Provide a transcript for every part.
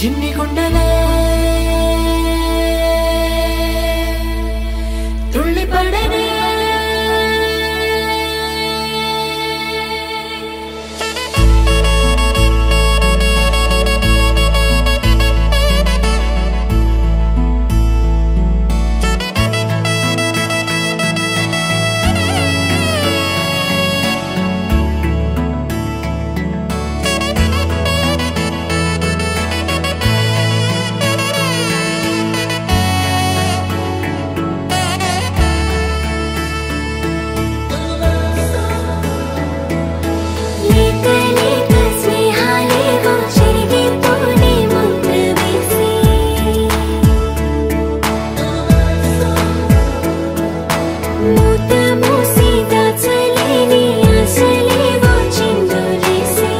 చిన్ని గుండెలే తుళ్ళి పడనే లేక లేక స్నేహాలేవో చెరిగిపోని ముద్ర వేసి మూత మూసి దాచలేని ఆశలేవో చిందులేసి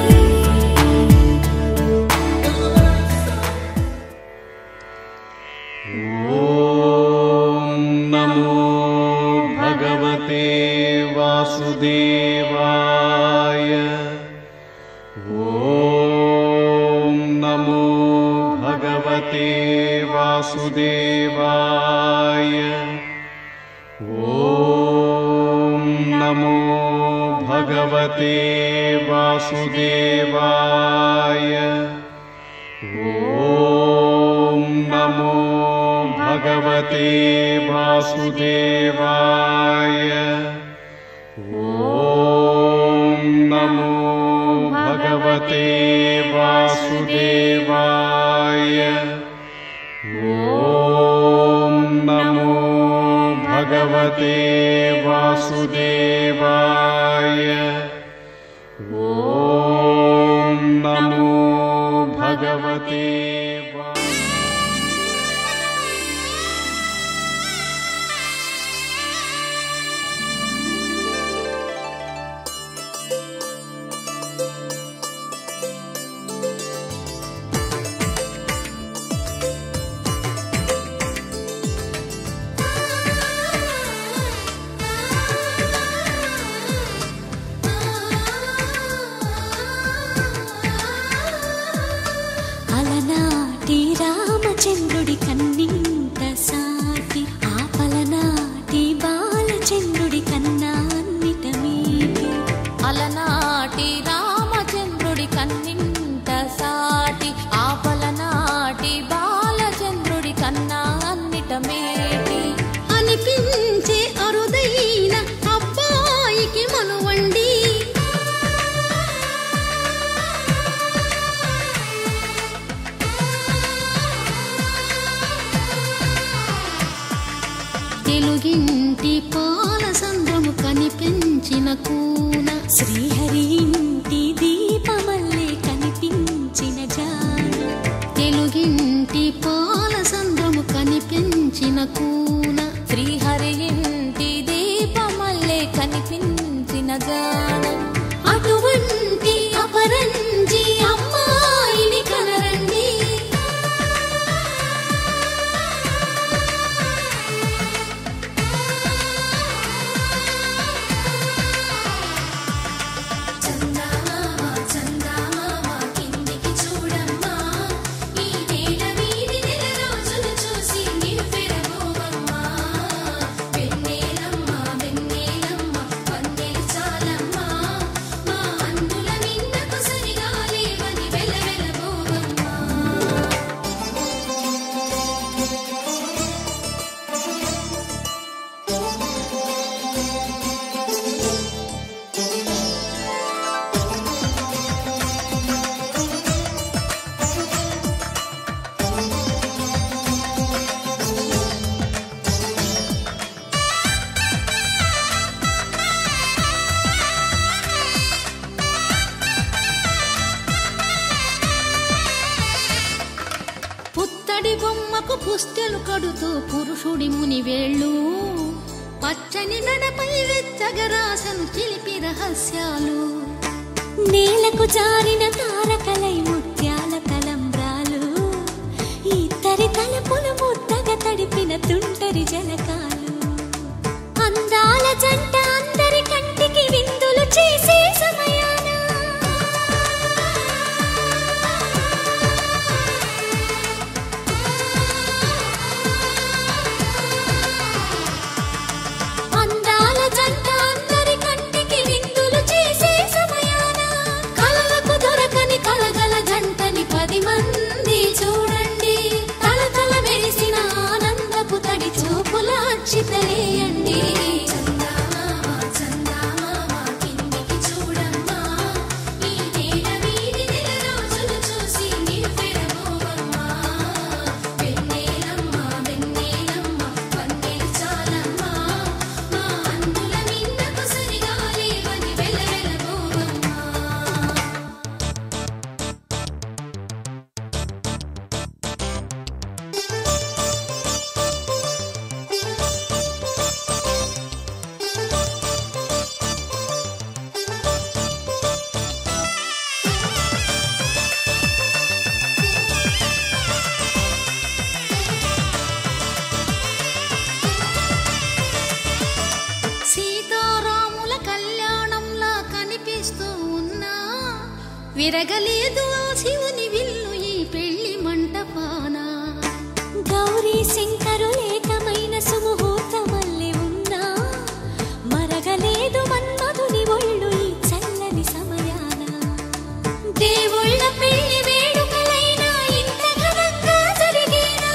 ॐ नमो भगवते वासुदेवाय ॐ नमो भगवते वासुदेवाय ॐ नमो भगवते वासुदेवाय ॐ नमो भगवते वासुदेवाय ॐ नमो भगवते वासुदेवाय ॐ नमो भगवते वासुदेवाय ॐ नमो भगवते वा- అలనాటి రామచంద్రుడి కన్నింత సాటి ఆపలనాటి బాలచంద్రుడి కన్నా అన్నిట మీటి అలనాటి రామచంద్రుడి కన్నింట సాటి ఆపలనాటి బాలచంద్రుడి కన్నా అన్నిట మేటి అనిపించే అరుదైన అబ్బాయికి మనువండి తెలుగింటి పాల సంద్రము కనిపించిన కూన శ్రీహరి ఇంటి దీపమల్లే కనిపించిన జాన తెలుగింటి పాల సంద్రము కనిపించిన కూన శ్రీహరి ఇంటి దీపమల్లే కనిపించిన గానం అటువంటి అపరంజి అమ్మాయిని కనరండి చందమామ చందమామ కిందికి చూడమ్మా ఈ నేల వీధి నెల రోజులు చూసి నీవు పెరగోవమ్మా వెన్నెలమ్మ వెన్నెలమ్మ వందెలు చాలమ్మా మా అన్నుల నిన్నకు సరిగా లేవని వెలవెలబోవమ్మా పుత్తడి బొమ్మకు పుస్తెలు కడుతూ పురుషుడి ముని వేళ్ళు పచ్చని నడపై వెచ్చగరాసను చిలిపి రహస్యాలు నేలకు జారిన తారకలై ముత్యాల తలంబ్రాలు ఇద్దరి తలపులు ముద్దగా తడిపిన తుంటరి జలకాలు అందాల జంట అందరి కంటికి విందులు చేసే సమయాన అక్షితలేయండి చందామామ చందామామ కిందికి చూడమ్మా ఈ నేల వీధి నెల రోజులు చూసి నివ్వెరబోవమ్మా వెన్నెలమ్మ వెన్నెలమ్మ వన్నెలు చాలమ్మా మా అందుల నిన్నకు సరిగా లేవని వెలవెలబోవమ్మా సీతారాముల కళ్యాణంలా కనిపిస్తూ ఉన్నా విరగలేదు ఆ శివుని విల్లు ఈ పెళ్లి మంటపాన గౌరీ శంకరులేకమైన సుముహూర్తమల్లె ఉన్నా మరగలేదు మన్మధుని ఒళ్ళు ఈ చల్లని సమయాన దేవుళ్ళ పెళ్లి వేడుకలైనా ఇంత ఘనంగా జరిగేనా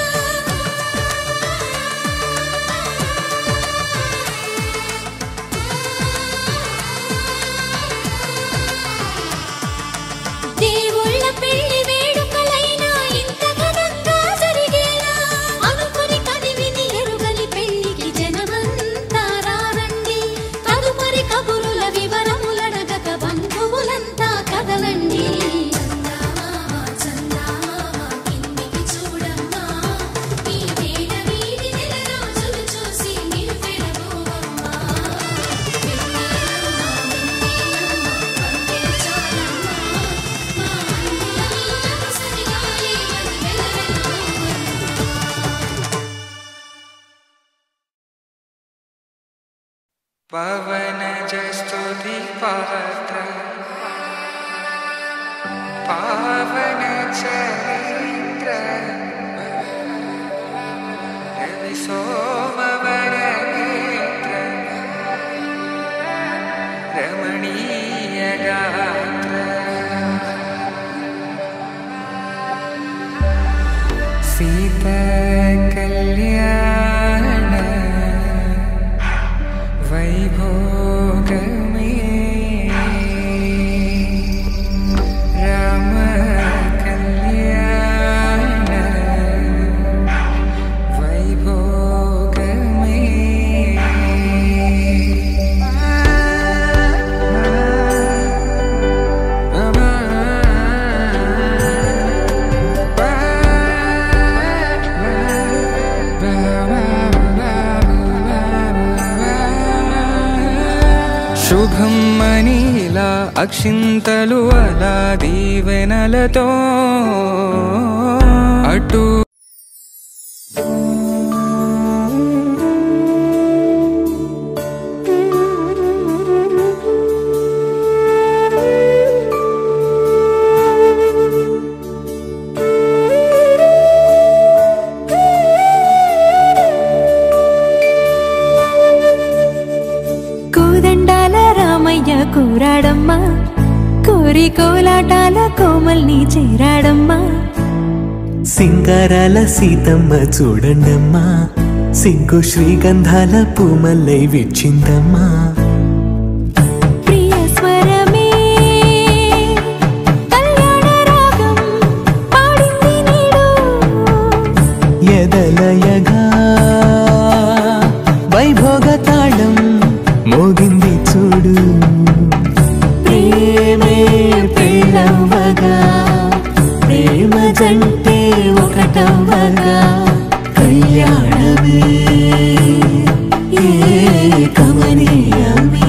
దేవుళ్ళ పెళ్లి వేడుకలైనా ఇంత ఘనంగా జరిగేలా అనుకుని కదివిని ఎరుగని పెళ్లికి జనమంతా రారండి తదుపరి కబురుల వివరములడగక బంధువులంతా కదలండి కిందికి చూడమ్మా ఈ వేళ వీధి నెల రోజులు చూసి నివ్వెరబోవమ్మా पवनजस्तुति पात्र पावन चरित्र रवि सोमवरनेत्र रमणीय गात्र सीता कल्याण वैभोगमे राम कल्याण वैभोगमे శుభం మనీలా అక్షింతలు అలా దీవెనలతో అటు కోదండాల రామయ్య కూరాడమ్మా కోరి కోలాటాల కోమల్ని చేరాడమ్మా సింగారాల సీతమ్మ చూడండమ్మా సిగ్గు శ్రీగంధాల పూమల్లై విచ్చిందమ్మా ప్రియ స్వరమే కళ్యాణ రాగం పాడింది నీడు ఎదలయగా వైభోగ తాళం మోగింది చూడు ప్రేమే పెళ్ళవ్వగా ప్రేమ జంటే ఒకటవ్వగా కళ్యాణమే ఏ కమనీయమే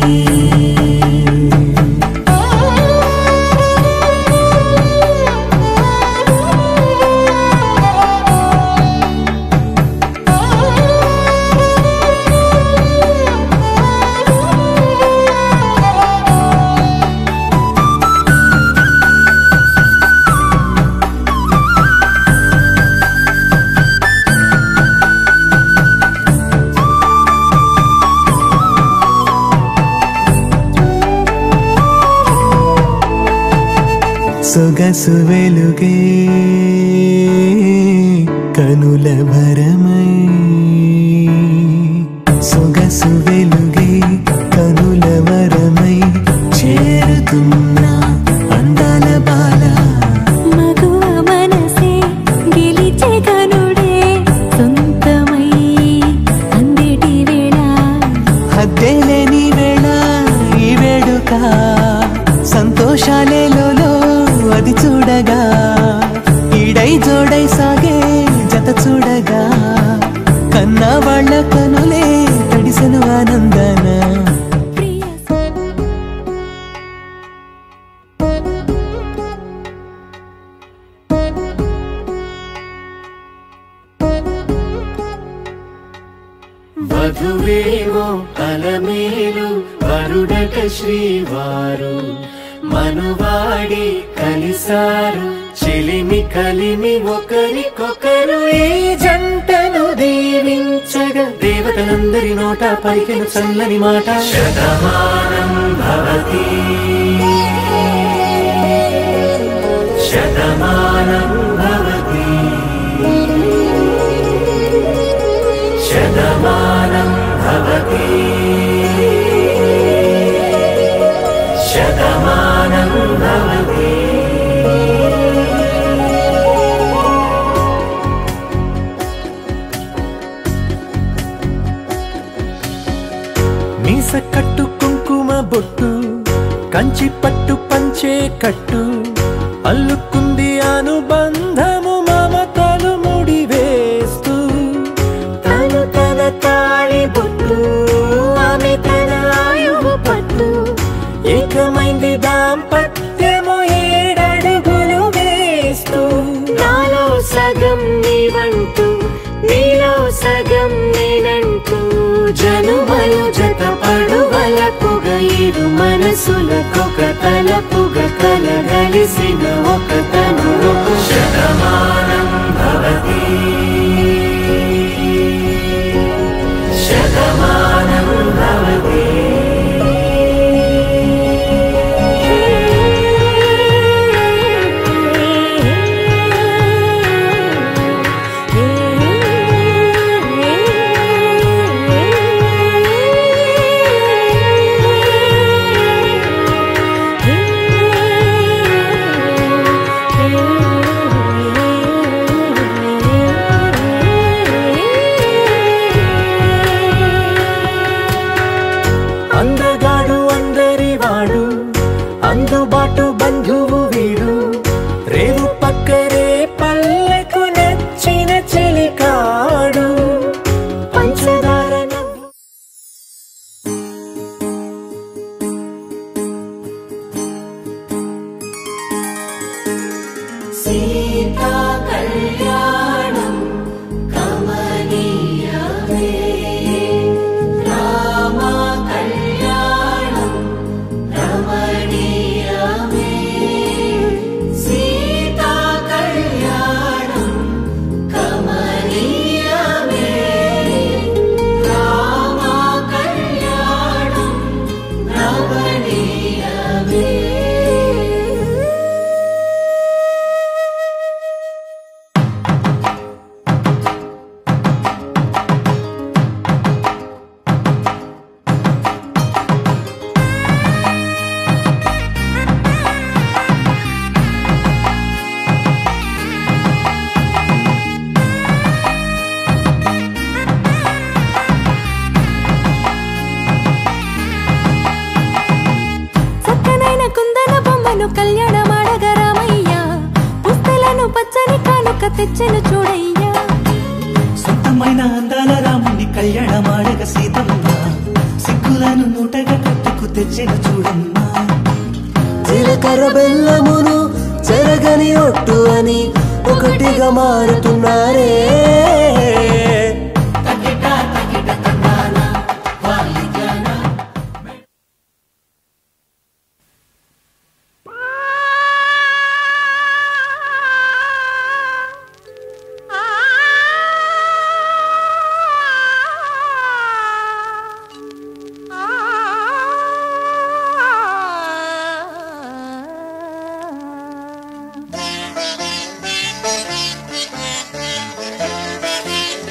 సొగసు వెలుగే కనుల భరమై వధువేమో అలమేలు వరుడట శ్రీవారు మనువాడి కలిసారు చెలిమి కలిమి ఒకరికొకరు ఈ జంటను దీవించగా దేవతలందరి నోట పలికిన చల్లని మాట శతమానం భవతి శతమానం భవతి శతమానం భవతి శతమానం భవతి మీస కట్టు కుంకుమ బొట్టు కంచి పట్టు పంచే కట్టు అల్లుకుంది అనుబంధము మమతలు ముడి వేస్తూ తను తన తాళి బొట్టు ఆమె తన ఆయువు పట్టు ఏకమైంది దాంపత్యము ఏడడుగులు వేస్తూ నాలో సగం నీవంటూ నీలో సగం నేనంటూ జనుమలు జత పడువలపుగ ఇరు మనసులకొక తలపుగ కలగలిసిన ఒక తను శతమానం భవతి శతమానం భవతి అందగాడు అందరి వాడు అందుబాటు బంధువు వీడు రేవు పక్కరే పల్లెకు నచ్చిన చెలికాడు పంచదార నవ్వు సీతా కళ్యాణం కమనీయమే రామ కళ్యాణం రమణీయమే సీతా కళ్యాణం కమనీయమే రామ కళ్యాణం రమణీయమే చక్కనైన కుందన బొమ్మను కళ్యాణమాడగ రామయ్య పుస్తలను పచ్చని కానుక తెచ్చెను చూడయ్యా సొంతమైన అందాల రాముని కళ్యాణమాడగ సీతమ్మ సిగ్గులను మూటగా కట్టుకు తెచ్చిన చూడమ్మా జీలకర్ర బెల్లమును చెరగని ఒట్టు అని ఒకటిగా మారుతున్నారే ఆ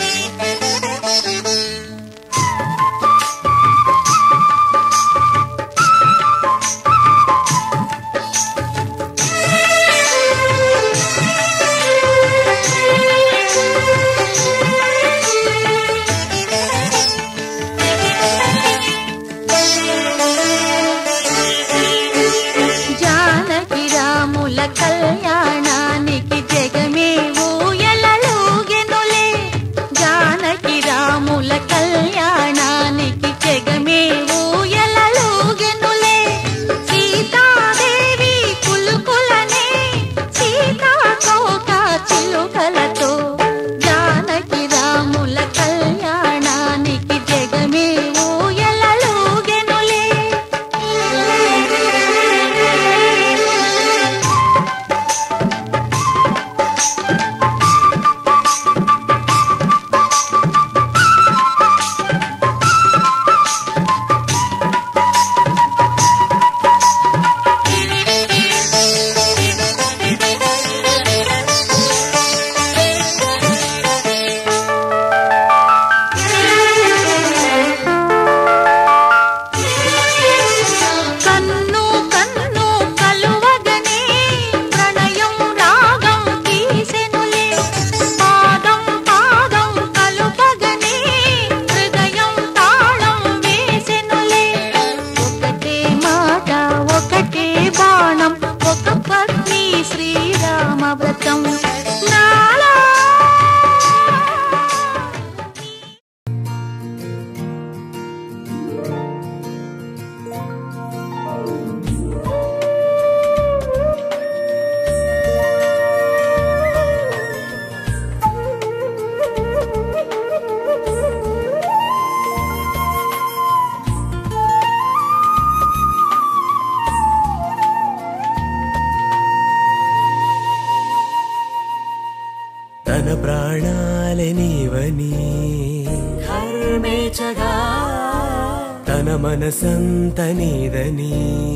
తేచగా తన మనసంత నీదని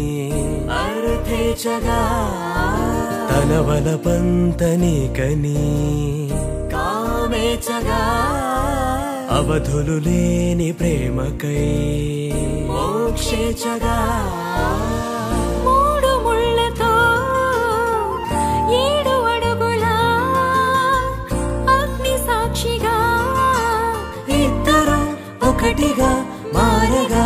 అర్థేచగా తన వలపంత నీకని కామేచగా అవధులు లేని ప్రేమకై మోక్షేచగా మూడు ముళ్ళతో ఏడు అడుగుల అగ్ని సాక్షిగా ఇద్దరు ఒకటిగా మారగా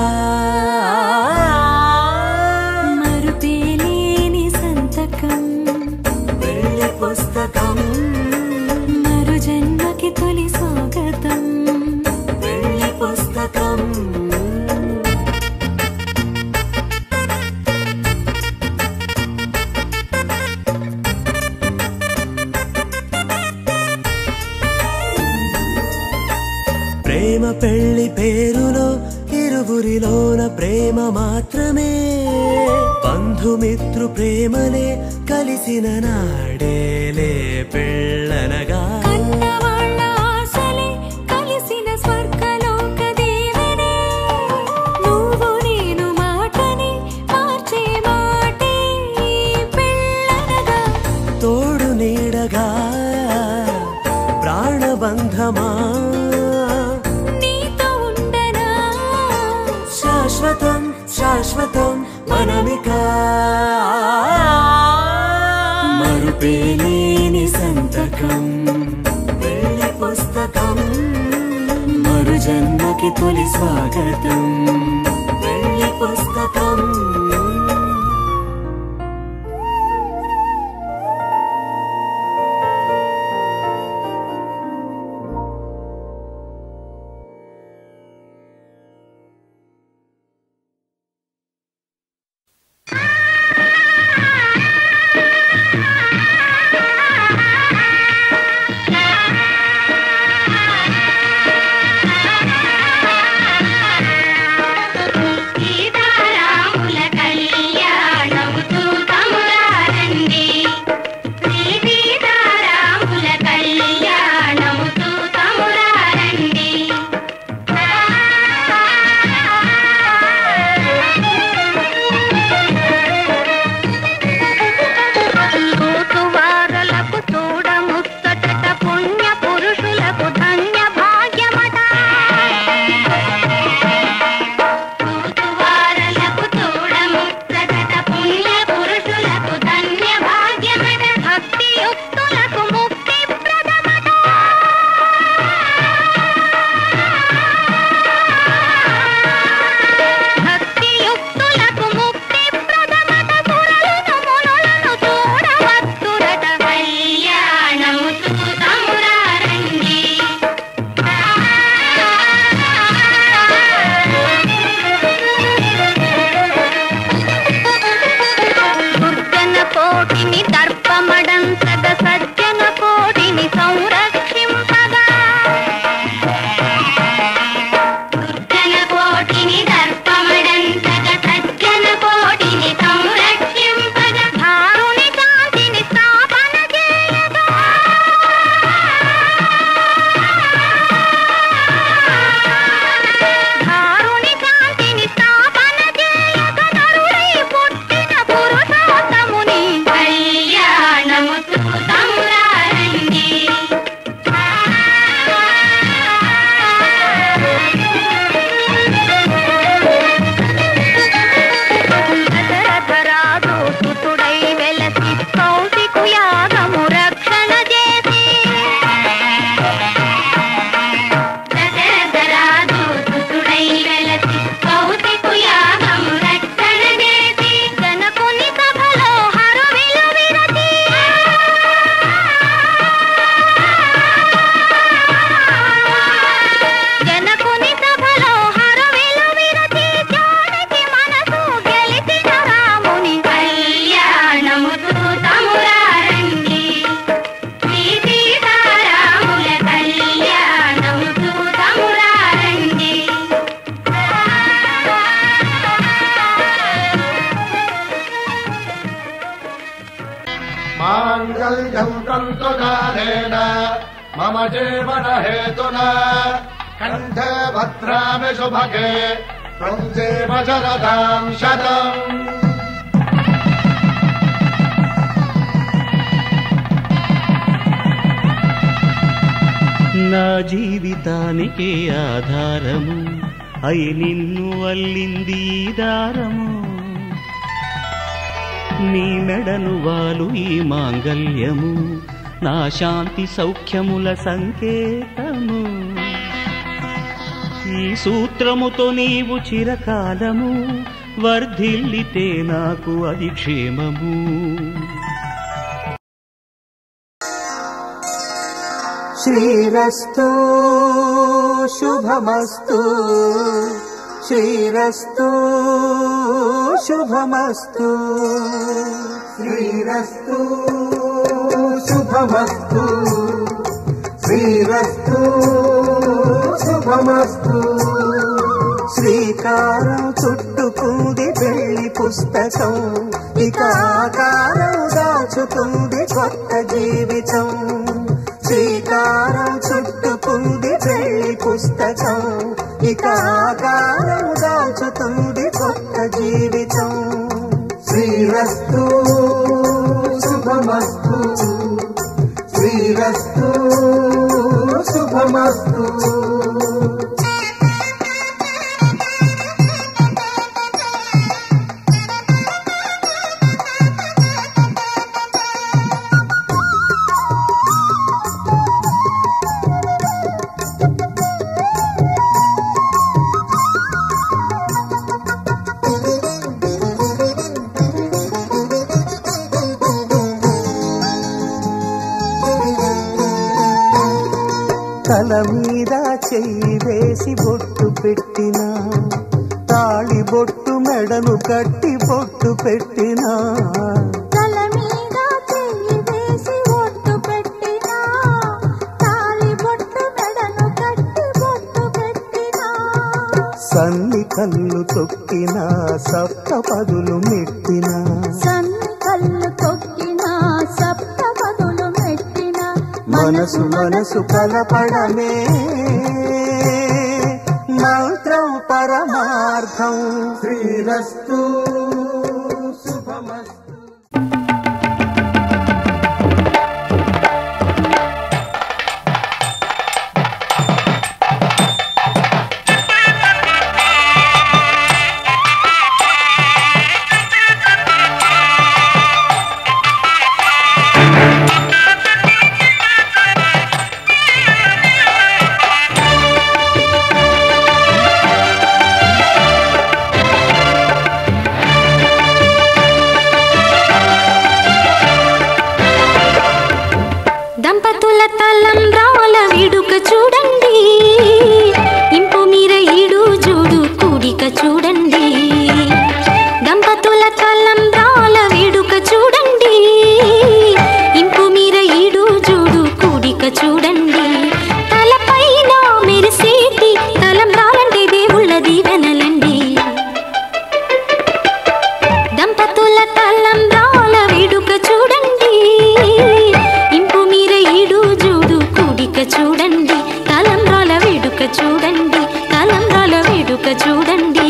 మరుపేలేని సంతకం వెళ్ళి పుస్తకం మరు జన్మకి తొలి స్వాగతం వెళ్ళి పుస్తకం ప్రేమ పెళ్లి పేరులో ఇరువురిలోన ప్రేమ మాత్రమే బంధుమిత్రు ప్రేమలే కలిసిన నాడేలే పెళ్ళనగా కన్నవాళ్ళ ఆశలే కలిసిన స్వర్గలోక దేవనే నువ్వు నేను మాటని మార్చే మాటే పెళ్ళనగా తోడు నీడగా ప్రాణబంధమా నీతో ఉండనా శాశ్వతం శాశ్వతం మనమిక మరుపేలేని సంతకం వెళ్ళి పుస్తకం మరు జన్మకి తొలి స్వాగతం వెళ్ళి పుస్తకం సీతారాముల కళ్యాణముతు తమురారండి శ్రీ సీతారాముల కళ్యాణముతు తమురారండి కూతువారలకు చూడముచ్చటట పుణ్య పురుషులకు ధన్య భాగ్యమట కూతువారలకు చూడముచ్చటట పుణ్య పురుషులకు ధన్య భాగ్యమట భక్తి యుక్తులకు ముక్తి ప్రదమట భక్తి యుక్తులకు ముక్తి ప్రదమట సురలను మునులను చూడవత్తురట కళ్యాణము చూతమురారండి దుర్జన కోటిని దర్పమడంతగ సజ్జన కోటిని సంరక్షింపగా దుర్జన కోటిని దర్పమడంతగ సజ్జన కోటిని సంరక్షింపగా ధారుని శాంతిని స్థాపన చేయగా ధారుని శాంతిని స్థాపన చేయక నరుడై పుట్టిన పురుషోత్తముని కళ్యాణము చూతమురారండి దశరథరాజు సుతుడై వెలసి కౌశికు యాగము రక్షణ చేసి దశరథరాజు సుతుడై వెలసి కౌశికు యాగము రక్షణ చేసి జనకుని సభలో హరువిలు విరచి జనకుని సభలో హరువిలు విరచి జానకి మనసు గెలిచిన రాముని కళ్యాణము చూతమురారండి శ్రీ సీతారాముల కళ్యాణము చూతమురారండి माङ्गल्यम् तन्तुकालेन मम जीवनहेतुना कण्ठे भद्रामि सुभगे त्वम् देव शरदाम् शतम् నా జీవితానికి ఆధారము అయి నిన్ను అల్లింది ఈ దారము నీ మెడను వాలు ఈ మాంగల్యము నా శాంతి సౌఖ్యముల సంకేతము ఈ సూత్రముతో నీవు చిరకాలము వర్ధిల్లితే నాకు అది క్షేమము శ్రీరస్తు శుభమస్తు శ్రీరస్తు శుభమస్తు శ్రీరస్తు శుభమస్తు శ్రీరస్తు శుభమస్తు శ్రీకారం చుట్టుకుంది పెళ్లి పుస్తకం ఇక ఆకారం దాచుతుంది కొత్త జీవితం శ్రీకారం చుట్టుకుంది పెళ్లి పుస్తకం ఇక ఆకారం దాచుతుంది కొత్త జీవితం శ్రీరస్తు శుభమస్తు శ్రీరస్తు శుభమస్తు తల మీద చెయ్యి వేసి బొట్టు పెట్టిన తాళి బొట్టు మెడను కట్టి బొట్టు పెట్టిన తల మీద చెయ్యి వేసి ఒట్టు పెట్టినా తాళి బొట్టు మెడను కట్టి బొట్టు పెట్టినా సన్ని కళ్ళు తొక్కిన సప్త పదులు మెట్టిన సన్ని కళ్ళు తొక్కినా సప్త పదులు మెట్టినా మనసు మనసు కలపడమే మంత్రం పరమార్థం శ్రీరస్తు శుభమస్తు దంపతుల తలంబ్రాల వేడుక చూడండి ఇంపు మీర ఈడు చూడు కూడిక చూడండి దంపతుల తలంబ్రాల వేడుక చూడండి ఇంపు మీర ఈడు చూడు కూడిక చూడండి తలపైన మెరిసేటి తలంబ్రాలంటే దేవుళ్ళ దీవెనలండి దంపతుల తలంబ్రాల వేడుక చూడండి ఇంపు మీర ఈడు చూడు కూడిక చూడండి తలంబ్రాల వేడుక చూడండి తలంబ్రాల వేడుక చూడండి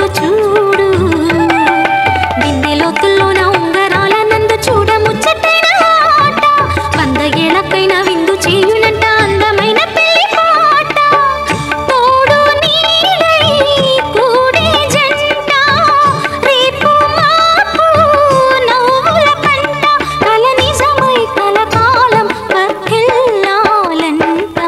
చూడు బిందెలోతుల్లోన ఉంగరాల నందు చూడ ముచ్చటైన ఆట వంద ఏళ్ళకైన విందు చేయునంట అందమైన పెళ్లి పాట తోడు నీడై కూడే జంట రేపు మాపు నవ్వుల కంట కల నిజమై కలకాలం వర్ధిల్లాలంట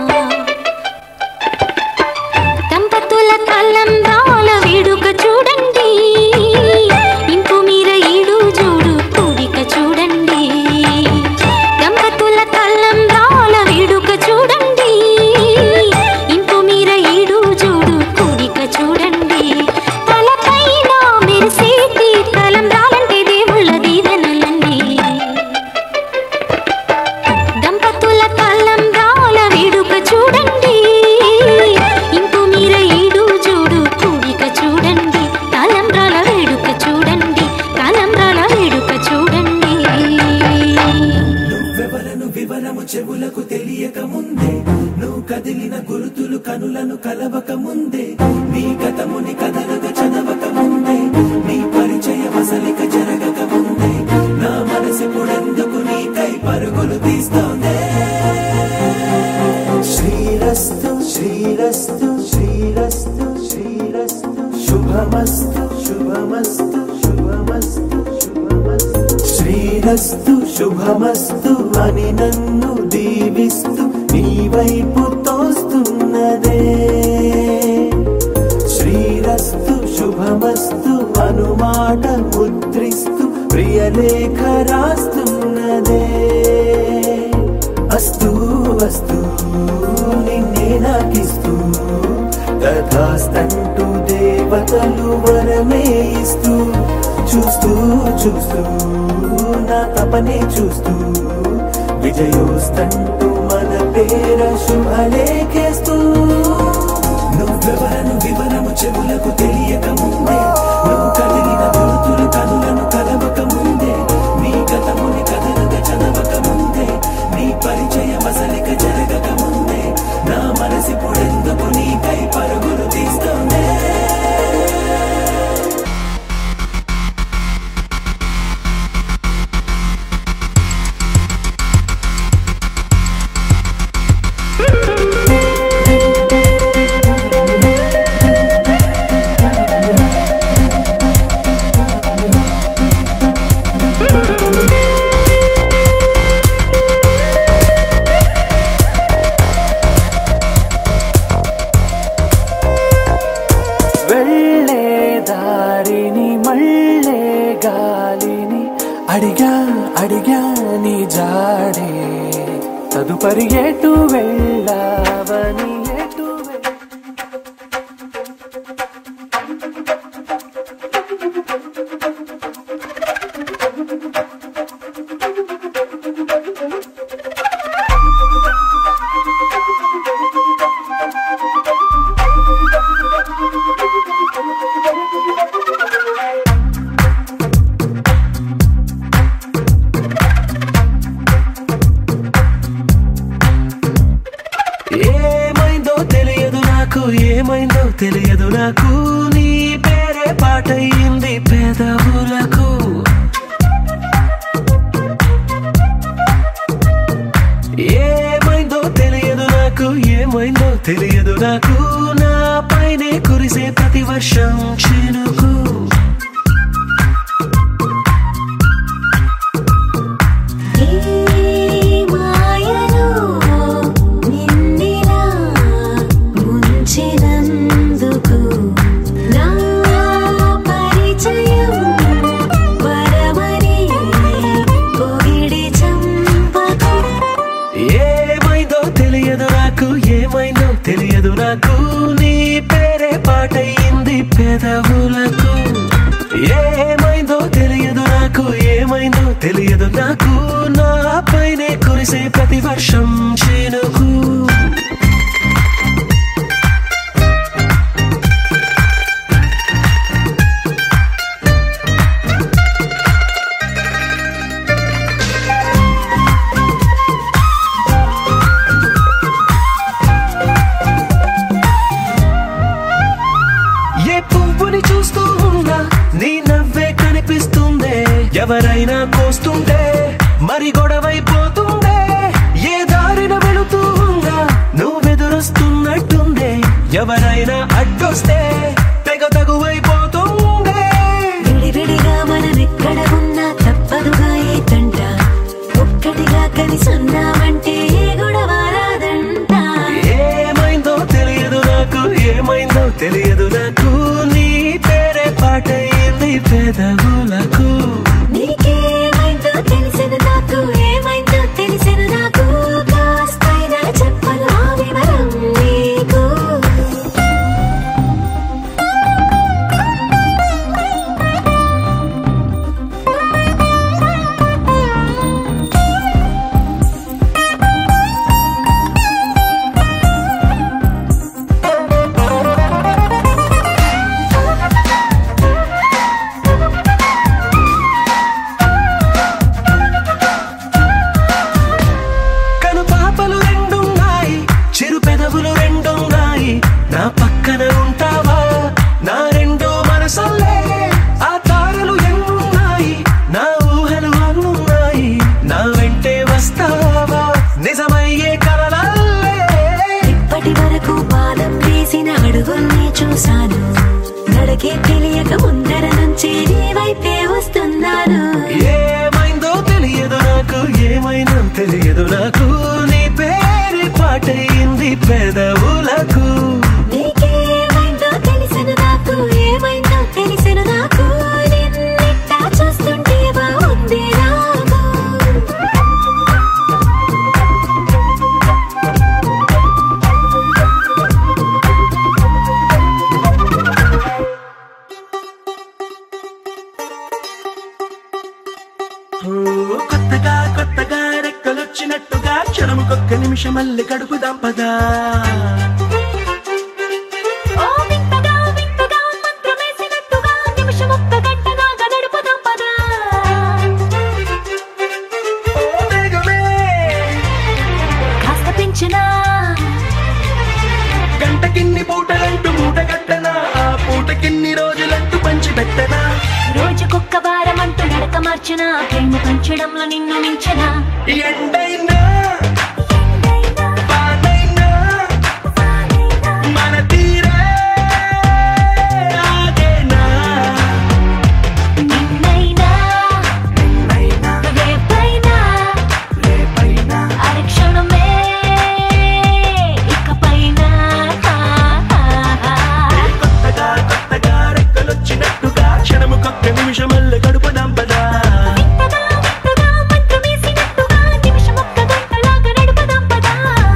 దంపతుల తలంబ్రాల వేడుక చూడండి ఇంపు మీర ఈడు జోడు కూడిక చూడండి దంపతుల తలంబ్రాల వేడుక చూడండి ఇంపు మీర ఈడు జోడు కూడిక చూడండి తలపైన మెరిసేటి తలంబ్రాలంటే దేవుళ్ళ దీవెనలండి దంపతుల తలంబ్రాల వేడుక చూడండి ఇంపు మీర ఈడు జోడు కూడిక చూడండి తలంబ్రాల వేడుక చూడండి తలంబ్రాల వేడుక చూడండి నువ్వెవరను వివరము చెవులకు తెలియక ముందే నువ్వు కదిలిన గురుతులు కనులను కలవక ముందే నీ గతముని కథలుగా చదవక ముందే నీ పరిచయ వసలిక జరగక ముందే నా మనసు పొడెందుకు నీకై పరుగులు తీస్తోందే శ్రీరస్తు శ్రీరస్తు శ్రీరస్తు శ్రీరస్తు శుభమస్తు శుభమస్తు శుభమస్తు శుభమస్తు శ్రీరస్తు శుభమస్తు అని నన్ను దీవిస్తూ నీ వైపు తోస్తున్నదే శ్రీరస్తు శుభమస్తు అనుమాట ముద్రిస్తూ ప్రియలేఖ రాస్తున్నదే అస్తు అస్తు నిన్నే నాకిస్తూ తథాస్తంటూ దేవతలు వరమే ఇస్తూ చూస్తూ చూస్తూ నా తపనే చూస్తూ విజయోస్తంటూ మన పేర శుభలేఖేస్తూ నువ్వెవరను వివరము చెవులకు తెలియక ముందే నువ్వు కదిలిన గురుతులు కనులను కలవక ముందే నీ గతముని కథలుగా చదవక ముందే నీ పరిచయ మసలిక జరగక ముందే నా మనసి పొడెందుకు నీకై పరుగులు తీస్తోందే వెళ్ళే దారిని మళ్ళే గాలిని అడిగా అడిగా నీ జాడే తదుపరి ఎటు వెళ్ళావని ఎటు వె- ఏమైందో తెలియదు నాకు ఏమైందో తెలియదు నాకు నీ పేరే పాటయింది పేదవులకు ఏమైందో తెలియదు నాకు ఏమైందో తెలియదు నాకు నా పైనే కురిసే ప్రతి వర్షం చినుకు మాయలో నిన్నిలా ముంచినందుకు నా పరిచయం వరమని పొగిడి చంపకు ఏమైందో తెలియదు నాకు ఏమైందో తెలియదు నాకు నీ పేరే పాటయింది పెదవులకు ఏమైందో తెలియదు నాకు ఏమైందో తెలియదు నాకు నా పైనే కురిసే ప్రతి వర్షం చినుకు ఏ పువ్వుని చూసి ఎవరైనా కోస్తుంటే మరి గొడవైపోతుందే ఏ దారిన వెళుతూ ఉందా నువ్వెదురొస్తున్నట్టుందే ఎవరైనా అడ్డొస్తే తెగ తగువైపోతుందే విడివిడిగా మనం ఎక్కడ ఉన్నా తప్పదుగా ఈ తంట ఒక్కటిగా కలిసి ఉన్నామంటే ఏ గొడవ రాదంట ఏమైందో తెలియదు నాకు ఏమైందో తెలియదు నాకు నీ పేరే పాటయింది పెదవులకు నీకేమైందో తెలిసిన నాకు ఏమైందో తెలిసిన నాకు కాస్తైనా చెప్పను ఆ వివరం నీకు కను పాపలు రెండున్నాయి చిరు పెదవులు రెండున్నాయి నా పక్కన ఉంటావా నా రెండో మనసల్లే ఆ తారలు ఎన్నున్నాయి నా ఊహలు అన్నున్నాయి నా వెంటే వస్తావా నిజమయ్యే కలలల్లే ఇప్పటి వరకు పాదం వేసిన అడుగుల్ని చూశాను నడకే తెలియక ముందర నుంచి నీ వైపే వస్తున్నాను ఏమైందో తెలియదు నాకు ఏమైందో తెలియదు నాకు నీ పేరు పాటయింది పెదవులకు నీకేమైందో తెలిసిన నాకు ఏమైందో తెలిసిన నాకు నిన్నిట్టా చూస్తుంటే బాగుంది నాకు ఓ, కొత్తగా కొత్తగా రెక్కలొచ్చినట్టుగా క్షణముకొక్క నిమిషం మళ్ళీ కడుపు దంపగా ఓ వింతగా వింతగా మంత్రమేసినట్టుగా నిమిషం ఒక్క గంట దాకా నడుపుదాం పదా ఓ వేగమే కాస్త పెంచినా గంటకిన్ని పూటలంటూ మూట కట్టనా ఆ పూటకిన్ని రోజులంటూ పంచి పెట్టనా రోజుకొక్క వారం అంటూ నడక మార్చిన ప్రేమ పంచడంలో నిన్ను మించిన ఎండైనా వానైనా మన తీరే ఆగేనా నిన్నైనా రేపైనా రేపైనా అరక్షణమే ఇకపైన కొత్తగా కొత్తగా రెక్కలొచ్చినట్టుగా క్షణముకొక్క నిమిషం మళ్ళీ కడుపు దంపదా వింతగా వింతగా మంత్రమేసినట్టుగా నిమిషం ఒక్క గంటలాగా నడుపుదాం పదా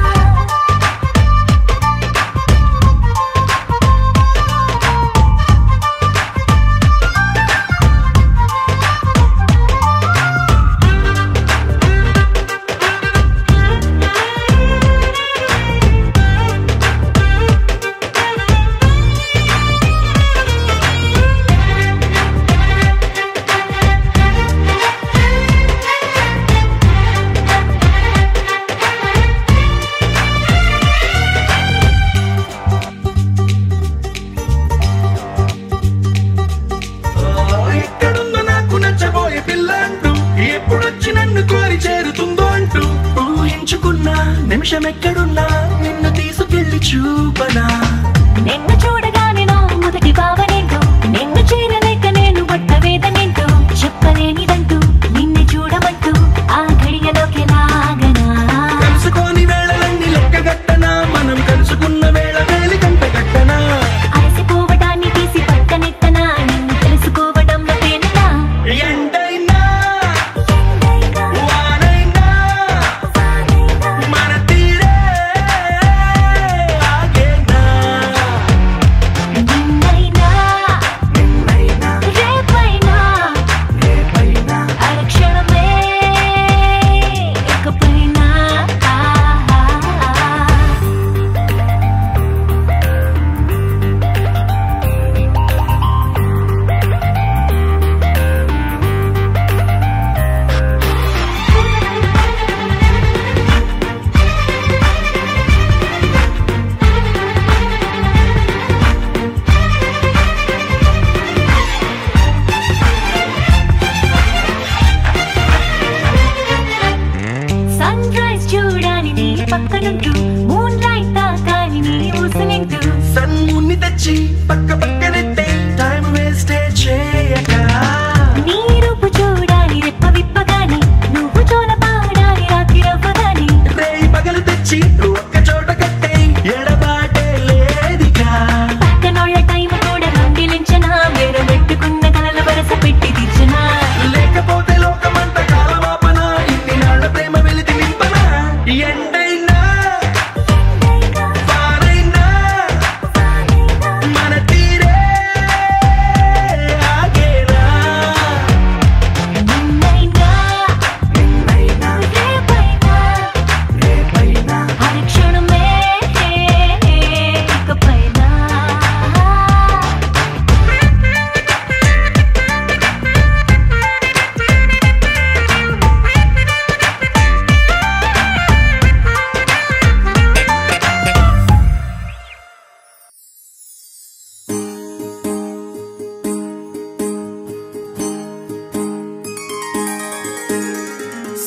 ఎక్కడుందో నాకు నచ్చబోయే పిల్ల అంటూ ఎప్పుడొచ్చి నన్ను కోరి చేరుతుందో అంటూ ఊహించుకున్నా నిమిషం ఎక్కడున్నా నిన్ను తీసుకెళ్లి చూపనా నిన్ను చూడగానే నా మొదటి భావనేంటో నిన్ను చేరలేక నేను పడ్డ వేదనేంటో చెప్పలేనిదంటూ నిన్ను చూడమంటూ ఆ ఘడియలోకి లాగనా కలుసుకొని వేళలన్నీ లెక్క గట్టనా మనం కలుసుకున్న వేళ వేలి గంట గట్టనా అలసిపోవటాన్ని తీసి పక్కనెట్టనా నిన్ను తెలుసుకోవడంలో తేలినా ఎండైనా వానైనా మన తీరే ఆగేనా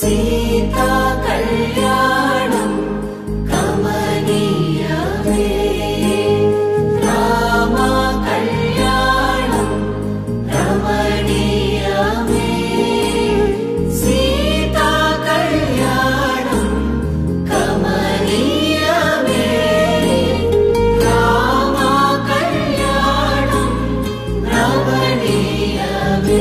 సీతా కళ్యాణం కమనీయమే రామ కళ్యాణం రమణీయమే సీతా కళ్యాణం కమనీయమే రామ కళ్యాణం రమణీయమే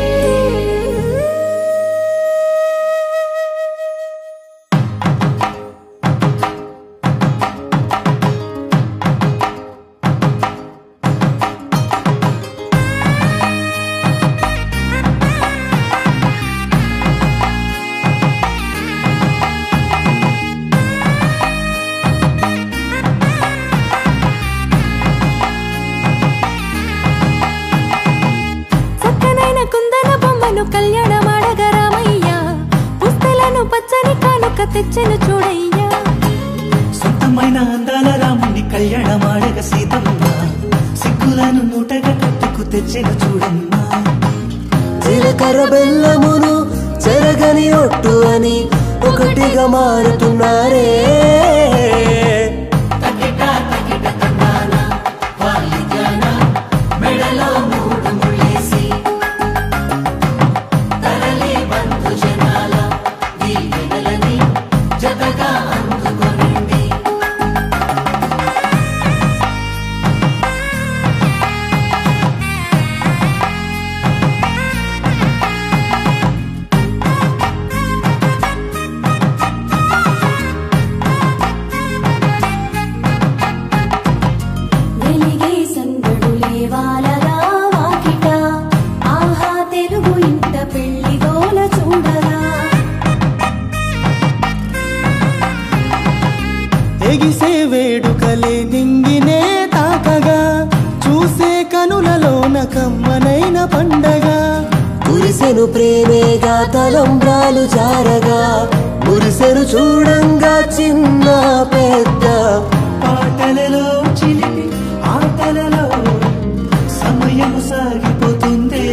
చక్కనైన కుందన బొమ్మను కళ్యాణమాడగరామయ్య పుస్తలను పచ్చని కానుక తెచ్చెను చూడయ్యా సొంతమైన అందాల రాముని కళ్యాణమాడగ సీతమ్మ సిగ్గులను మూటగా కట్టుకు తెచ్చిన చూడమ్మా జీలకర్ర బెల్లమును చెరగని ఒట్టు అని ఒకటిగా మారుతున్నారే తకిట తకిట తందాన వాలిజన మెడలో మూడు ముళ్ళేసి తరలి బంధు జనాల దీవెనలని జతగా అందుకొనండి వెలిగే సందడులే వాలగా వాకిట ఆహా తెలుగు ఇంట పెళ్లి గోల చూడరా ఎగిసే వేడుకలే నింగినే తాకగా చూసే కనులలోన కమ్మనైన పండగ కురిసెను ప్రేమేగా తలంబ్రాలు జారగా మురిసెను చూడంగా చిన్న పెద్ద పాటలలో చిలిపి ఆటలలో సమయం సాగిపోతుందే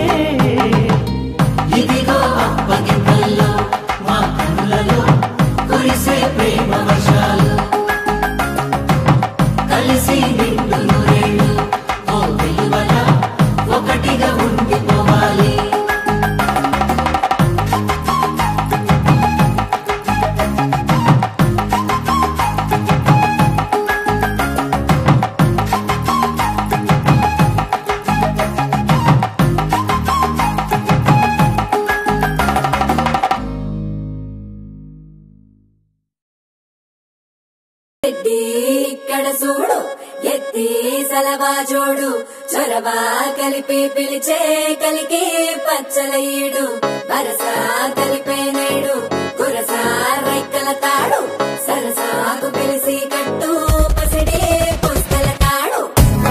ఇదిగో అప్పగింతల్లో మా కనులలో కురిసే ప్రేమ వర్షాలు కలిసి నిండు నూరేళ్ళు ఓ వెలువల ఒకటిగా ఉండిపోవాలి ఎత్తి ఇక్కడ చూడు ఎత్తి సలవా జోడు చొరవ కలిపి పిలిచే కలికి పచ్చల ఈడు వరస కలిపే నేడు కురస రెక్కల తాడు సరసాకు పిలిసి కట్టు పసిడి పుస్తల తాడు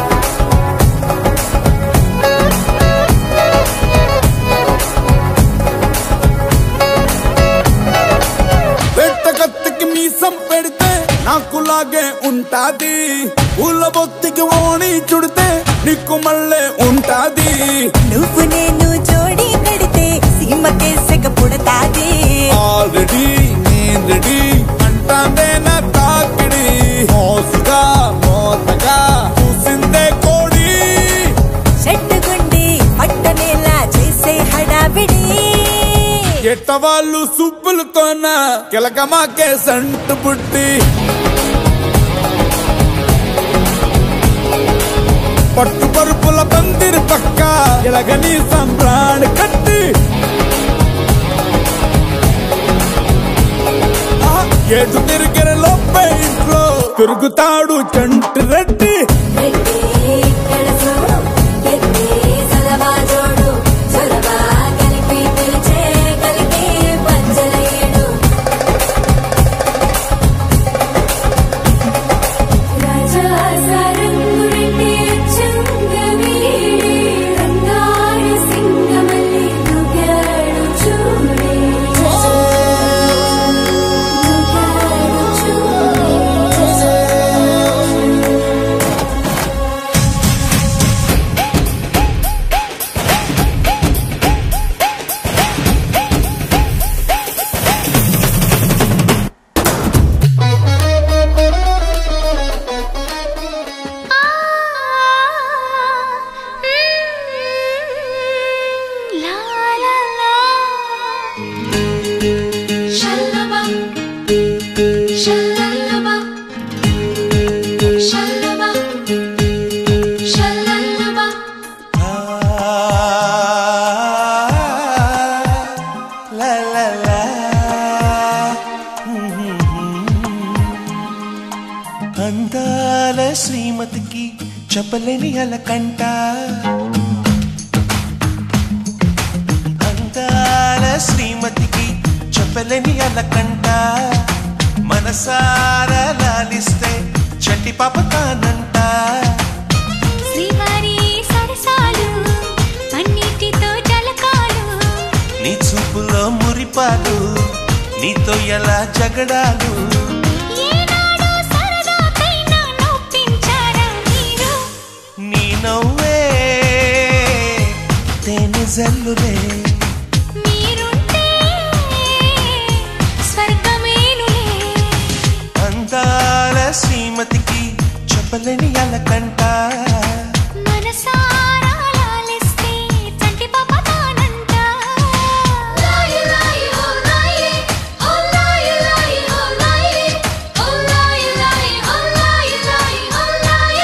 పెట్ట కత్తికి మీసం పెడితే నాకు లాగే ఉంటాది పూల బొత్తికి ఓణి చుడితే నీకు మళ్ళీ ఉంటాది నువ్వు నేను జోడి పెడితే సీమకే సెగ పుడతాది ఆల్రెడీ నేను రెడీ అంటాందే నా తాకిడి మోసుగా మోతగా చూసిందే కోడి చెట్టుగుండి పట్టనేలా చేసే హడావిడి ఎట్ట వాళ్ళు సుబ్బులతోన కిలకమాకే సంటు పుట్టి పట్టు పరుపుల పందిరి పక్క ఇలగని సంబ్రాణి కట్టి ఆ, ఏటు తిరిగిన లోపే ఇంట్లో తిరుగుతాడు చంటి రెడ్డి ఎత్తి ఇక్కడ చూడు ఎత్తి సలవా జోడు చొరవ కలిపి పిలిచే కలికి పచ్చల ఈడు రాజా సారంగురెడ్డి చెంగవీడి రంగారి సింగమల్లి దుగాడు చూడే దుగాడు చూడే చెప్పలేని అలకంట అందాల శ్రీమతికి చెప్పలేని అలకంట మనసారా లాలిస్తే చట్టి పాప తానంట శ్రీవారి సరసాలు అన్నిటితో జలకాలు నీ చూపులో మురిపాలు నీతో ఎలా జగడాలు ఏనాడో సరదాకైనా నొప్పించారా మీరు నీ నవ్వే తేనె జల్లులే మీరుంటే స్వర్గమేనులే అందాల శ్రీమతికి చెప్పలేని అలకంట మనసారా లాలిస్తే చంటి పాప తానంట లాయి లాయి ఓ లాయి ఓ లాయి లాయి ఓ లాయి ఓ లాయి లాయి ఓ లాయి లాయి ఓ లాయి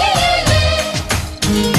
లాయి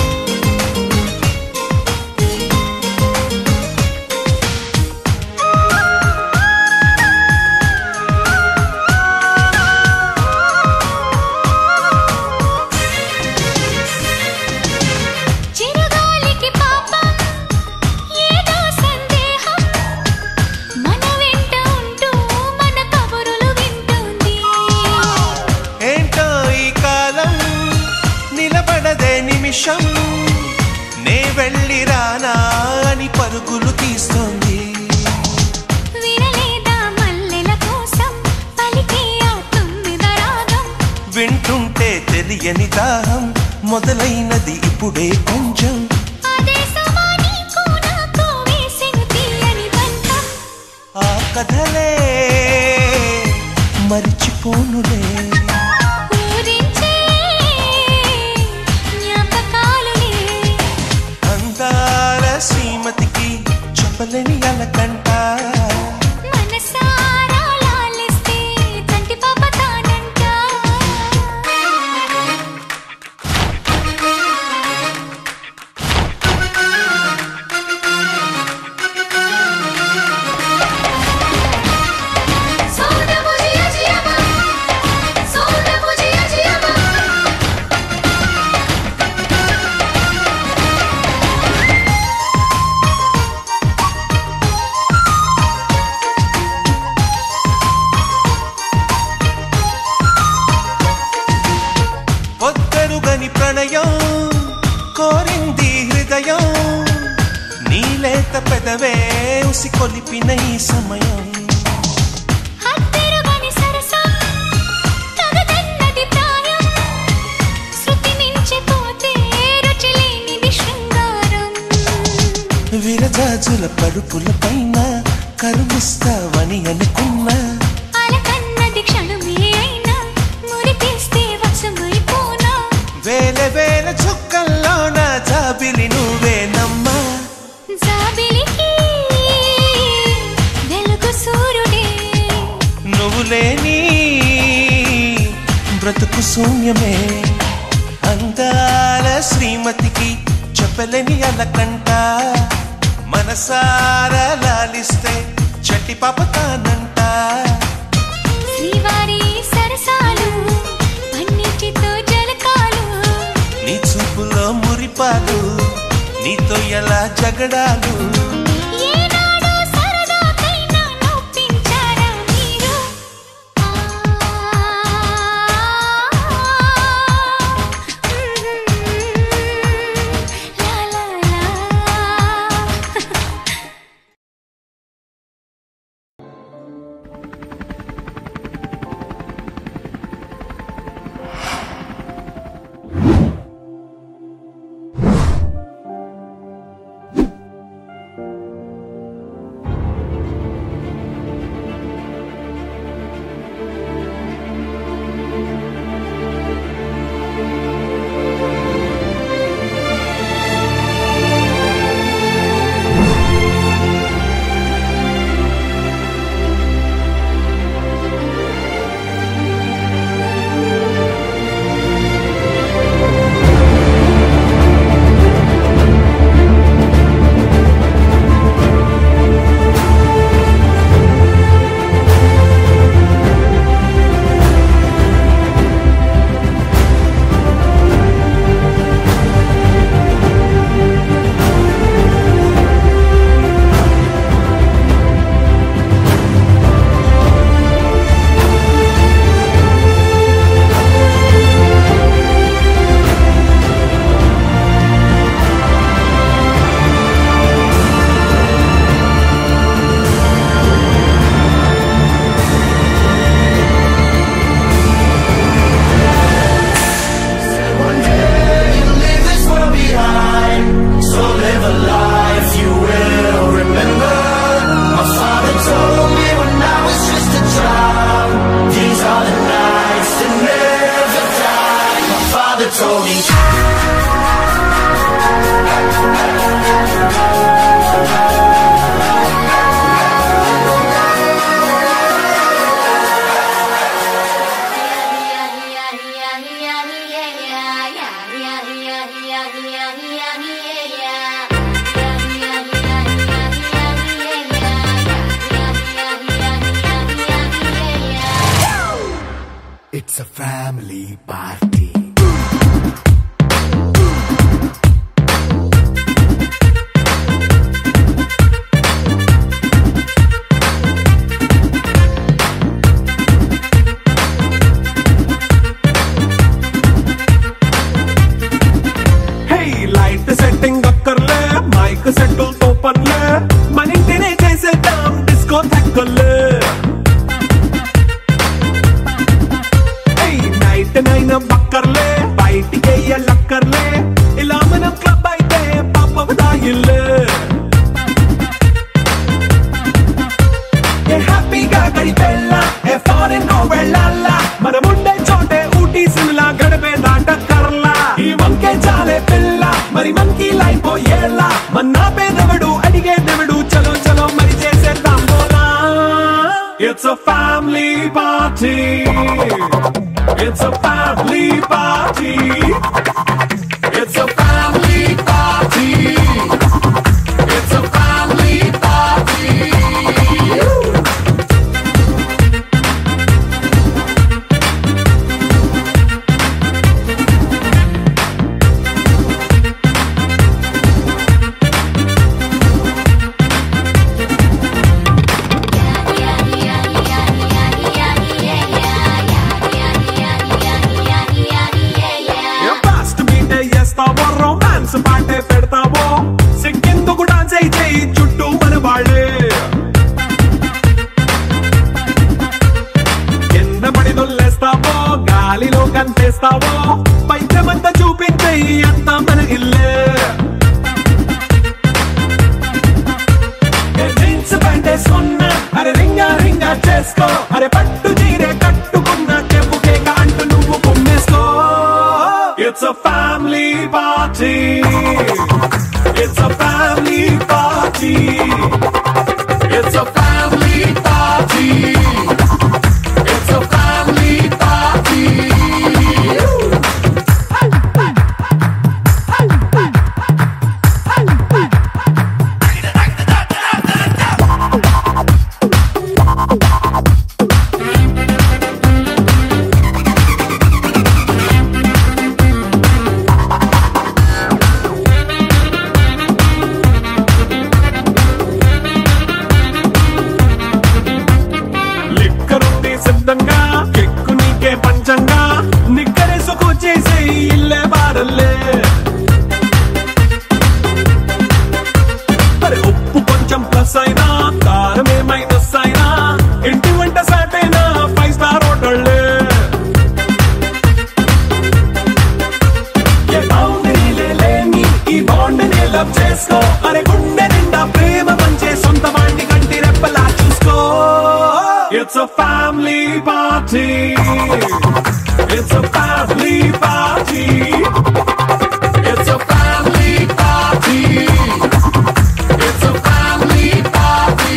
చిరుగాలికి పాపం ఏదో సందేహం మన వెంట ఉంటూ మన కబురులు వింటుంది ఏంటో ఈ కాలం నిలబడదే నిమిషం నే వెళ్ళి రానా అని పరుగులు తీస్తోంది వినలేదా మల్లెల కోసం పలికే ఆ తుమ్మిద రాగం వింటుంటే తెలియని దాహం మొదలైనది ఇప్పుడే కొంచెం అదే సమా నీకు నాకు వేసెను తీయని బంధం ఆ కథలే మరిచిపోనులే ఊరించే జ్ఞాపకాలులే అందాల శ్రీమతికి చెప్పలేని అలకంట మనసారా లాలిస్తే చంటి పాప తానంట Solda bugia giama Solda bugia giama పొద్దరుగని ప్రణయం కోరింది హృదయం నీలేత పెదవే ఉసి కొలిపిన ఈ సమయం హత్తెరుగని సరసం తగదన్నది ప్రాయం శృతి మించిపోతే రుచి లేనిది శృంగారం విరజాజుల పరుపుల పైన కరుమిస్తావని అనుకున్నా అలకన్నది క్షణమే అయినా మురిపిస్తే వశమైపోనా వేల వేల చుక్కల్లోన జాబిలి నువ్వేనమ్మా జాబిలికి వెలుగు సూర్యుడే నువ్వు లేని బ్రతుకు శూన్యమే అందాల శ్రీమతికి చెప్పలేని అలకంట మనసారా లాలిస్తే చట్టి పాప తానంట శ్రీవారి సరసాలు అన్నిటితో జలకాలు నీ చూపులో మురిపాలు నీతో ఎలా జగడాలు ఏనాడో సరదాకైనా నొప్పించారా మీరు లా లా లా మైక్ సెట్టులతో పనులే మన ఇంటినే చేసేద్దాం డిస్కో తక్కువలే నైట్ నైన్ బక్కర్లే బయటికి లక్కర్లే ఇలా మనం క్లబ్ అయితే పాప దాయిల్లే ఏ హ్యాపీగా గడిపెళ్ళా ఏ ఫారెన్ వెళ్ళాలా మనం ఉండే చోటే ఊటీ సిమ్లా గడిపే దాట కర్లా ఈ వంకే చాలే పిల్ల మరి మనకి లైఫ్ ఏళ్ళ మన పేదవడు అడిగేదెవడు చలో చలో మరి చేసేద్దాం బోలా it's a family party it's a family party it's a family party it's a family party fast బీటే చేస్తావో రొమాన్స్ పాటే పెడతావో సిక్కిందుకు డాన్స్ అయి చేయి చుట్టూ మన వాళ్ళే కింద పడి దొల్లేస్తావో గాలిలో కనిపిస్తావో పైద్యమంతా చూపించేయి అంతా మన ఇల్లే ఏ జీన్స్ ప్యాంట్ వేసుకున్నా అరే రింగా రింగా చేసుకో అరే పట్టు చీరే కట్టుకున్న చెప్పు కేక అంటూ నువ్వు కుమ్మేసుకో it's a family party it's a family party it's a family party it's a family party లిక్కరుంది సిద్ధంగా కెక్కు నీకే పంచంగా నిక్కరేసుకు చేసే ఇల్లే బారల్లే మరి ఉప్పు కొంచెం ప్లస్ అయినా కారం ఏ మైనస్ అయినా ఇంటి వంట సాటైనా ఫైవ్ స్టార్ హోటళ్ళే ఏ boundary లేని ఈ బాండ్ ని లవ్ చేసుకో అరే గుండె నిండా ప్రేమ పంచే సొంత వాణ్ణి కంటి రెప్పలా చూసుకో it's a family party it's a family party it's a family party it's a family party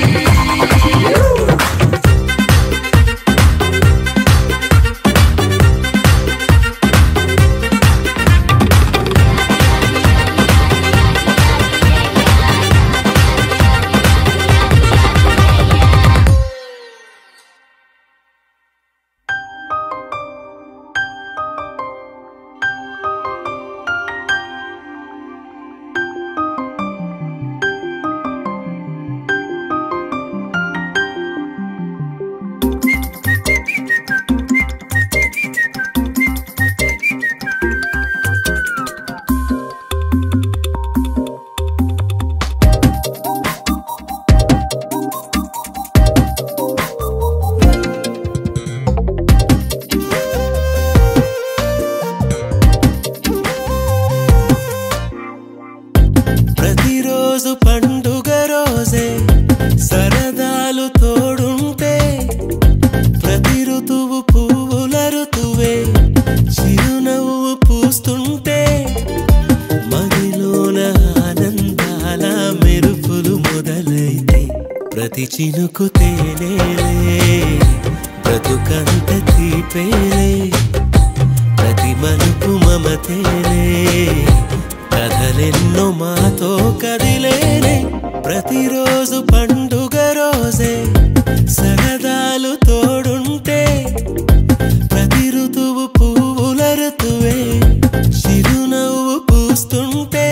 ప్రతిరోజు పండుగ రోజే సరదాలు తోడుంటే ప్రతి ఋతువు పువ్వుల ఋతువే చిరునవ్వు పూస్తుంటే మదిలోన ఆనందాల మెరుపులు మొదలైతే ప్రతి చినుకు తేనేలే బ్రతుకంత తీపేలే ప్రతి మలుపు మమతేలే కథలెన్నో మాతో కదిలేనే ప్రతిరోజు పండుగ రోజే సరదాలు తోడుంటే ప్రతి ఋతువు పువ్వుల ఋతువే చిరునవ్వు పూస్తుంటే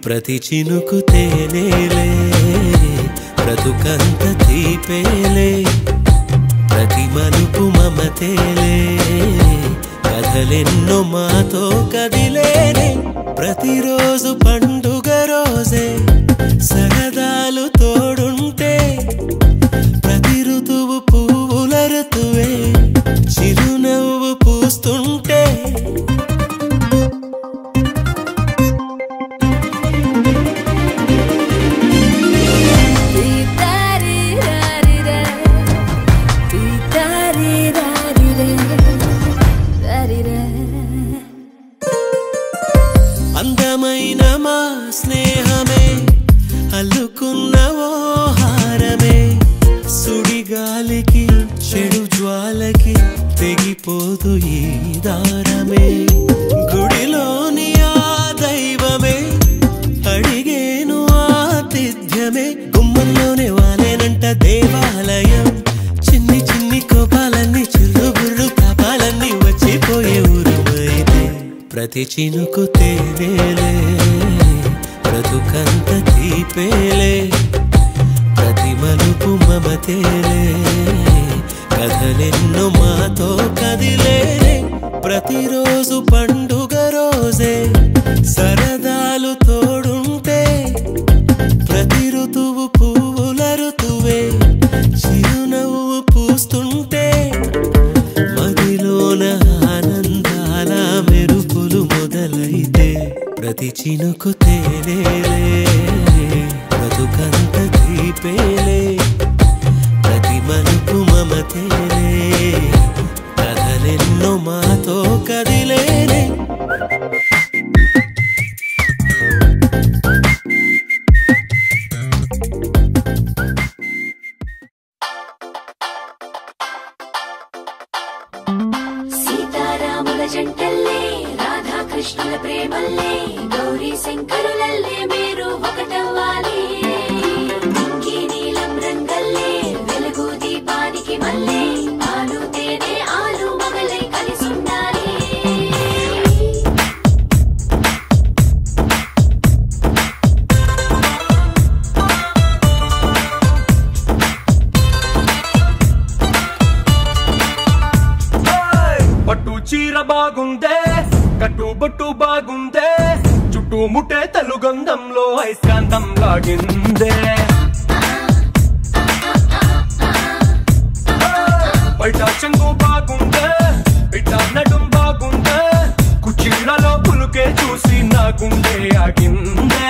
ప్రతి చినుకు తేనేలే బ్రతుకంత తీపేలే ప్రతి మలుపు మమతేలే కథలెన్నో మాతో కదిలేనే ప్రతిరోజు పండుగ రోజే సరదాలు తోడుంటే ప్రతి ఋతువు పువ్వుల ఋతువే చిరునవ్వు పూస్తుంటే అందమైన మా స్నేహమే అల్లుకున్న ఓ హారమే సుడిగాలికి చెడు జ్వాలకి తెగిపోదు ఈ దారమే గుడిలోని ఆ దైవమే అడిగేను ఆతిథ్యమే గుమ్మంలోనే వాలేనంట దేవాలయం చిన్ని చిన్ని కోపాలన్నీ చిల్లు బుర్రు తాపాలన్నీ వచ్చిపోయే ఊరుమైతే ప్రతి చినుకు తేనేలే బ్రతుకంత తీపేలే ప్రతి మలుపు మమతేలే కథలెన్నో మాతో కదిలేనే ప్రతిరోజు పండుగ రోజే సరదాలు తోడుంటే ప్రతి ఋతువు పువ్వుల ఋతువే చిరునవ్వు పూస్తుంటే మదిలోన ఆనందాల మెరుపులు మొదలైతే ప్రతి చినుకు తేనేలే బ్రతుకంత తీపేలే ప్రతి మలుపు మమతేలే కథలెన్నో మాతో కదిలేనే సీతారాముల జంటల్లే రాధాకృష్ణుల ప్రేమల్లే గౌరీ శంకరులల్లే మీరు ఒకటవ్వాలి ఇంకీ నీలం రంగల్లే వెలుగు దీపానికి మల్లే పాలు తేనె ఆలు మగలై కలిసుండాలి పట్టు చీర బాగుందే కట్టు బొట్టు బాగుందే చుట్టూ ముట్టే తెలుగంధంలో ఐస్కాంతం లాగిందే బయట చెంగు బాగుందే బిడ్డ నడుం బాగుందే కుచీలలో పులుకే చూసి నా గుండె ఆగిందే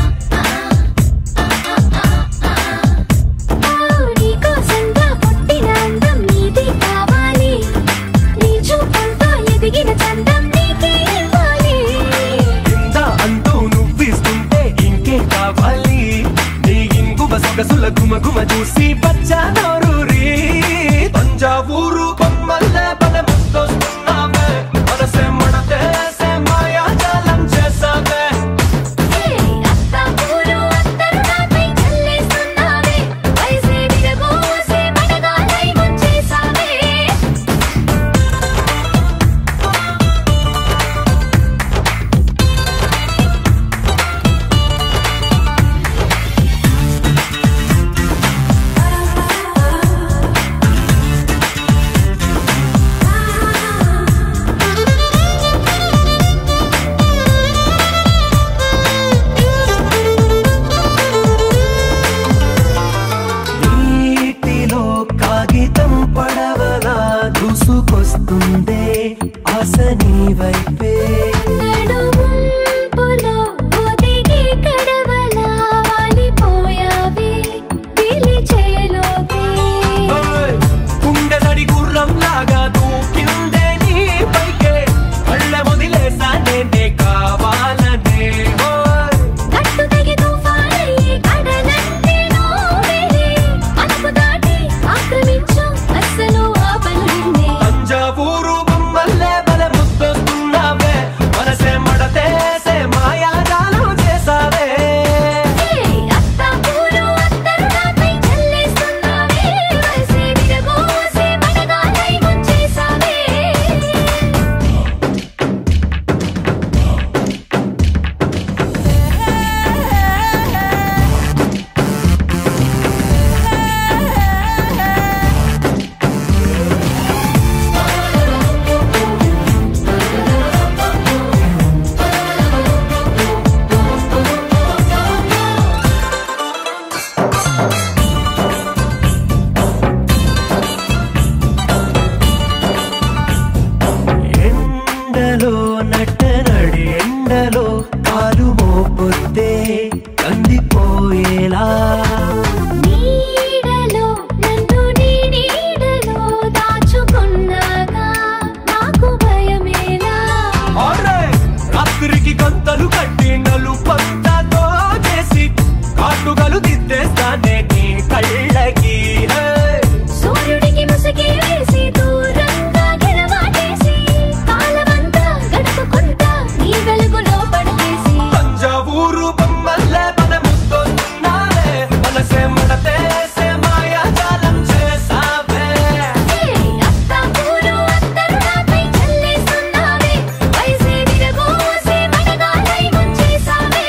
నీకోసంగా పుట్టిన అందం నీది కావాలి నీ చూపులతో ఎదిగిన చందం నీకే ఇవ్వాలి ఇంత అంటూ నువ్విస్తుంటే ఇంకే కావాలి నీ ఇంగువ సొగసుల గుమ గుమ చూసి బచ్చా నోరూరి తంజావూరు బొమ్మల్లే బల ముద్దొస్తున్నావే మనసే మడతేసే మాయాజాలం చేసావే అత్తాపూరు అత్తరు నాపై చల్లేస్తున్నావే వయసే విరబోసే మడగాలై ముంచేసావే ఆ ఊరు బొమ్మల్లే మన ముద్దొన్నావే మనసే మడతేసే మాయాజాలం చేసావే అత్తాపూరు అత్తరు నాపై చల్లేస్తున్నావే వయసే విరగోసే మడగాలై ముంచేసావే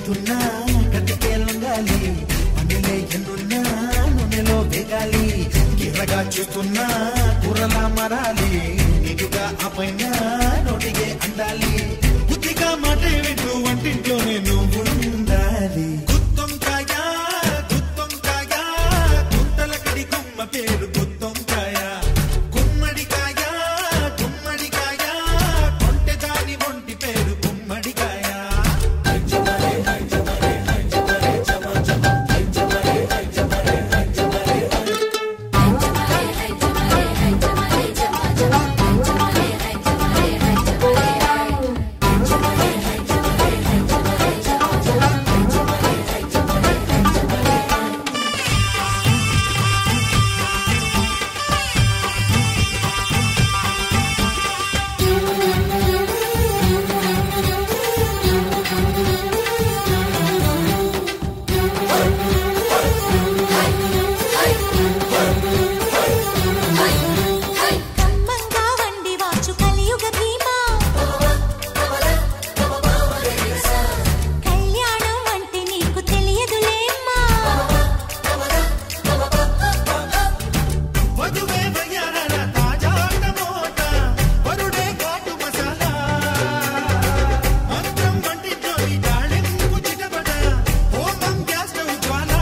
ఎంతున్నా కతికే లొంగాలి పనిలే ఎన్నున్నా నూనెలో వేగాలి గిర్రగా చూస్తున్నా కూరలా మరాలి నీటుగా ఆ పైన నోటిగే అందాలి బుద్ధిగా మాట వింటూ వంటింట్లోనే నువ్వు ఉండాలి గుత్తొంకాయ గుత్తొంకాయ గుత్తలకడి గుమ్మ పేరు గుత్తొంకాయ గుమ్మడికాయ గుమ్మడికాయ కొంటె దాని ఒంటి పేరు గుమ్మడికాయ కమ్మంగా వండి వాచు కలియుగ భీమా కళ్యాణం అంటే నీకు తెలియదులేమ్మా వధువే వయ్యారాల తాజా టమోటా వరుడే ఘాటు మసాలా మంత్రం వంటింట్లోని డాళింపు చిటపట హోమం గ్యాస్ స్టవ్ జ్వాల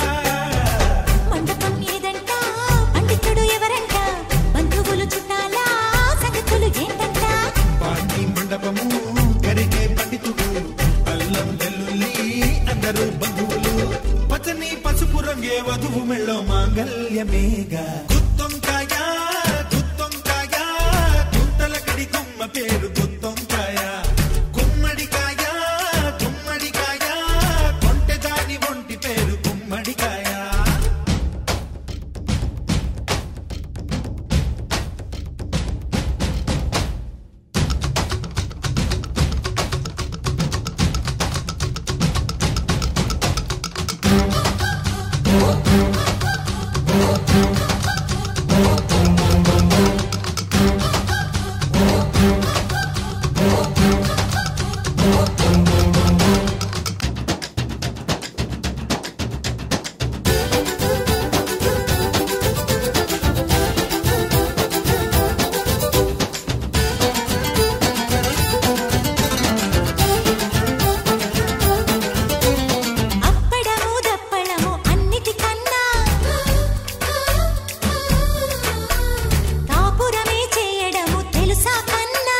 మండపం ఏదంట పండితుడు ఎవరంట బంధువులు చుట్టాలా సంగతులు ఏంటంట పాండి మండపము కరిగే పండితుడు అల్లం వెల్లుల్లి అందరూ బంధువులు పచ్చని పసుపు రంగే వధువు మెళ్ళో మాంగల్యమేగా గుత్తొంకాయ గుత్తొంకాయ గుంతలకడి గుమ్మ పేరు గుత్తొంకాయ గుమ్మడికాయ గుమ్మడికాయ కొంటె దాని ఒంటి పేరు గుమ్మడికాయ అప్పడము దప్పడము అన్నిటికన్నా కాపురమే చేయడము తెలుసా కన్నా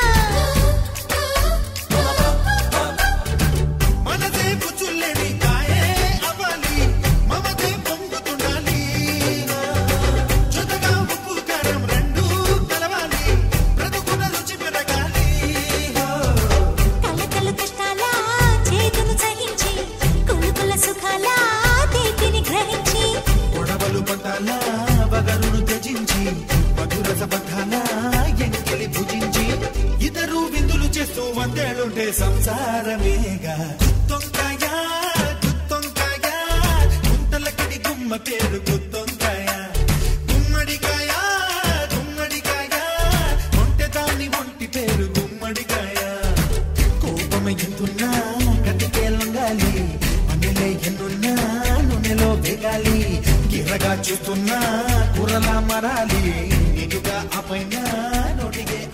మనదే పుచ్చులేని కాయే అవ్వాలి మమతే పొంగుతుండాలి జొతగా ఉప్పు కారం రెండు కలవాలి బ్రతుకున రుచి పెరగాలి కలకలు కష్టాల చేతును సహించి కులుకుల సుఖాల తీపిని గ్రహించి గొడవలు పంటాల బగరును త్యజించి మధుర సబంధాల ఎంకెలి భుజించి ఇద్దరు విందులు చేస్తూ వందేళ్ళుంటే సంసారమేగా గుత్తొంకాయ గుత్తొంకాయ గుంతలకడి గుమ్మ పేరు గుత్తొంకాయ గుమ్మడికాయ గుమ్మడికాయ ఒంటె దాని ఒంటి పేరు గుమ్మడికాయ కోపమ ఎంతున్నా కతికే లొంగాలి పనులే ఎన్నున్నా నూనెలో వేగాలి గిర్రగా చూస్తున్నా కూరలా మరాలి నీటుగా ఆ పైన నోటిగే